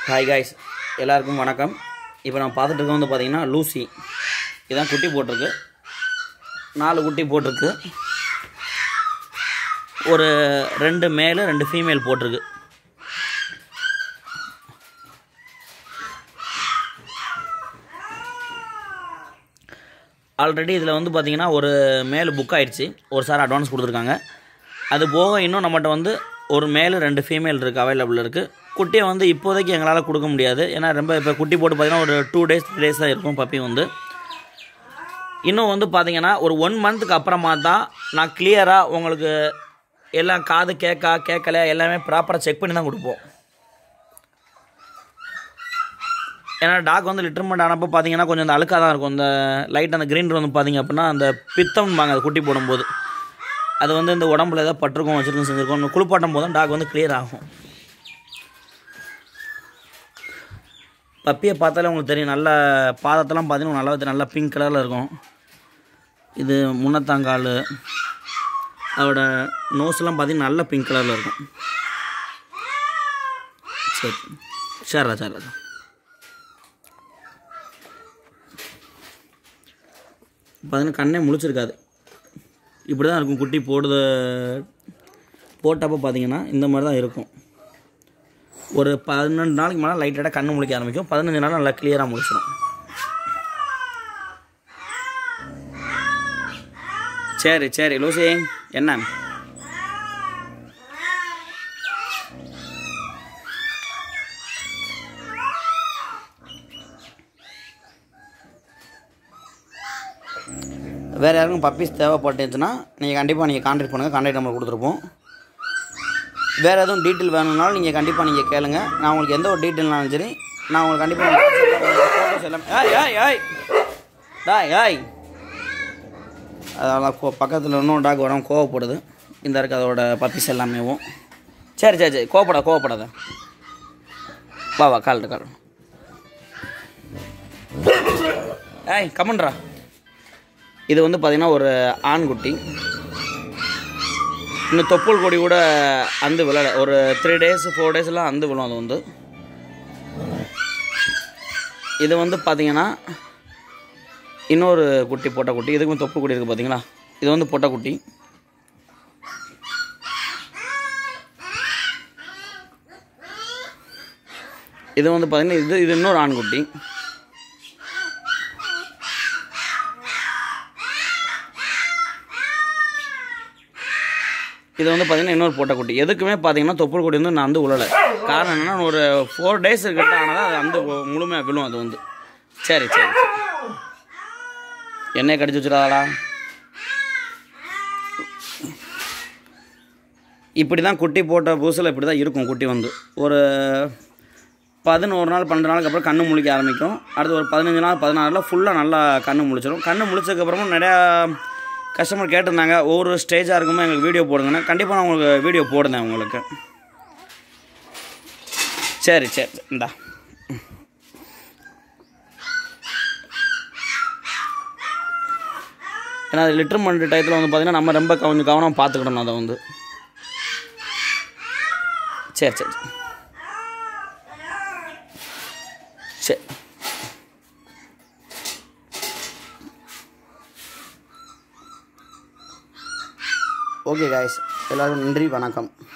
Hi guys எல்லாருக்கும் வணக்கம் இப்போ நான் பார்த்துட்டு இருக்க வந்து பார்த்தீங்கன்னா லூசி இதான் குட்டி போட்டிருக்கு நாலு குட்டி போட்டிருக்கு ஒரு ரெண்டு மேலு ரெண்டு ஃபீமேல் போட்டிருக்கு ஆல்ரெடி இதில் வந்து பார்த்தீங்கன்னா ஒரு மேல் புக் ஆயிடுச்சு ஒரு சார் அட்வான்ஸ் கொடுத்துருக்காங்க அது போக இன்னும் நம்மகிட்ட வந்து ஒரு மேல் ரெண்டு ஃபீமேல் இருக்குது அவைலபிள் இருக்குது குட்டியை வந்து இப்போதைக்கு எங்களால் கொடுக்க முடியாது ஏன்னா ரொம்ப இப்போ குட்டி போட்டு பார்த்தீங்கன்னா ஒரு டூ டேஸ் த்ரீ டேஸ் தான் இருக்கும் பப்பி வந்து இன்னும் வந்து பார்த்தீங்கன்னா ஒரு ஒன் மந்த்துக்கு அப்புறமா தான் நான் கிளியராக உங்களுக்கு எல்லாம் காது கேட்கா கேட்கல எல்லாமே ப்ராப்பராக செக் பண்ணி தான் கொடுப்போம் ஏன்னா டாக் வந்து லிட்டர்மெண்ட் ஆனப்போ பார்த்தீங்கன்னா கொஞ்சம் அந்த அழுக்காக தான் இருக்கும் இந்த லைட் அந்த கிரீன் வந்து பார்த்தீங்க அப்படின்னா அந்த பித்தம்பாங்க அது குட்டி போடும்போது அது வந்து இந்த உடம்புல ஏதாவது பட்டிருக்கும் வச்சுருக்கும் செஞ்சுருக்கோம் குளிப்பாட்டும் போது டாக் வந்து கிளியர் ஆகும் பப்பியை பார்த்தாலே உங்களுக்கு தெரியும் நல்ல பாதத்தெல்லாம் பார்த்தீங்கன்னா நல்லா தெரியும் நல்லா பிங்க் கலரில் இருக்கும் இது முன்னத்தாங்கால் அதோட நோஸ்லாம் பார்த்தீங்கன்னா நல்ல பிங்க் கலரில் இருக்கும் சரி சரிடா சரிடா பார்த்தீங்கன்னா கண்ணே முழிச்சிருக்காது இப்படி தான் இருக்கும் குட்டி போடுத போட்டப்போ பார்த்தீங்கன்னா இந்த மாதிரி தான் இருக்கும் ஒரு பதினெண்டு நாளைக்கு மேலே லைட்டாக கண்ணு முழிக்க ஆரம்பிக்கும் பதினஞ்சு நாள் நல்லா கிளியராக முடிச்சிடும் சரி சரி லூசி என்ன வேறு யாருக்கும் பப்பீஸ் தேவைப்பட்டுச்சுன்னா நீங்கள் கண்டிப்பாக நீங்கள் கான்டாக்ட் பண்ணுங்கள் கான்டாக்ட் நம்பர் கொடுத்துருப்போம் வேறு எதுவும் டீட்டெயில் வேணும்னாலும் நீங்கள் கண்டிப்பாக நீங்கள் கேளுங்க நான் உங்களுக்கு எந்த ஒரு டீட்டெயில்னாலும் சரி நான் உங்களுக்கு கண்டிப்பாக ஃபோட்டோஸ் எல்லாமே ஏய் ஏய் ஏய் டாய் ஏய் அதெல்லாம் கோ பக்கத்தில் இன்னும் டாக் உடம்பு கோவப்படுது இந்த இருக்க அதோட பப்பீஸ் எல்லாமேவும் சரி சரி சரி கோவப்படா கோவப்படாத வா வா கால்ட்டு கால் ஏய் கமன்ரா இது வந்து பார்த்திங்கன்னா ஒரு ஆண்குட்டி இன்னும் தொப்புள் கொடி கூட அந்து விழல ஒரு த்ரீ டேஸ் ஃபோர் டேஸ்லாம் அந்து விழும் அது வந்து இது வந்து பார்த்தீங்கன்னா இன்னொரு குட்டி பொட்டை குட்டி இதுக்கும் தொப்புள் குட்டி இருக்குது பார்த்தீங்களா இது வந்து பொட்டை குட்டி இது வந்து பார்த்தீங்கன்னா இது இது இன்னொரு ஆண்குட்டி இது வந்து பார்த்தீங்கன்னா இன்னொரு போட்ட குட்டி எதுக்குமே பார்த்தீங்கன்னா தொப்புள் குட்டி வந்து நான் வந்து உழலை காரணம் என்னென்னா ஒரு ஃபோர் டேஸ் கிட்ட ஆனால் அது அந்த முழுமையாக விழும் அது வந்து சரி சரி சரி. எண்ணெய் கடிச்சு வச்சுடாதடா இப்படி தான் குட்டி போட்ட புதுசில் இப்படி தான் இருக்கும் குட்டி வந்து ஒரு பதினோரு நாள் பன்னெண்டு நாளுக்கு அப்புறம் கண்ணு முழிக்க ஆரம்பிக்கும் அடுத்து ஒரு பதினஞ்சு நாள் பதினாறில் ஃபுல்லாக நல்லா கண்ணு முழிச்சிடும் கண்ணு முழிச்சதுக்கப்புறமும் நிறையா கஸ்டமர் கேட்டிருந்தாங்க ஒவ்வொரு ஸ்டேஜாக இருக்குமோ எங்களுக்கு வீடியோ போடுங்கண்ணா கண்டிப்பாக நான் உங்களுக்கு வீடியோ போடுறேன் உங்களுக்கு சரி சரி இந்தா ஏன்னா அது லிட்டர் மண்ட் டயத்தில் வந்து பார்த்திங்கன்னா நம்ம ரொம்ப கொஞ்சம் கவனம் பார்த்துக்கிடணும் அதை வந்து சரி சரி சரி ஓகே காய்ஸ் எல்லோரும் நன்றி வணக்கம்